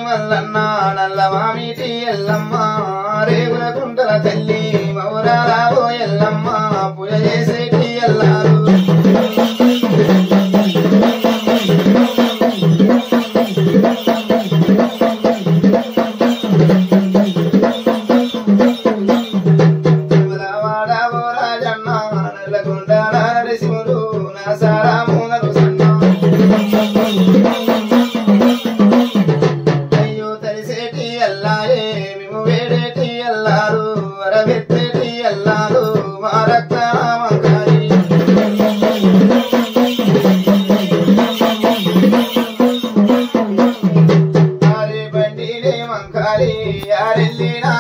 మల్లన్న నల్ల మామిటి ఎల్లమ్మ రేగుల కుంటల తల్లి మౌరారావో ఎల్లమ్మ పూజ చేసేటి ఎల్లారు వాడావో రాజన్న నల్లగొండ నరసింహుడు నా సారాము నరుసన్న అయ్యో తలిసేటి అల్లాయే మేము వేడేటి అల్లారు వరవెత్తేటి అల్లారు మా రక్తనామకారి ఆరే బండిలే మంకారి ఆరెల్లి నా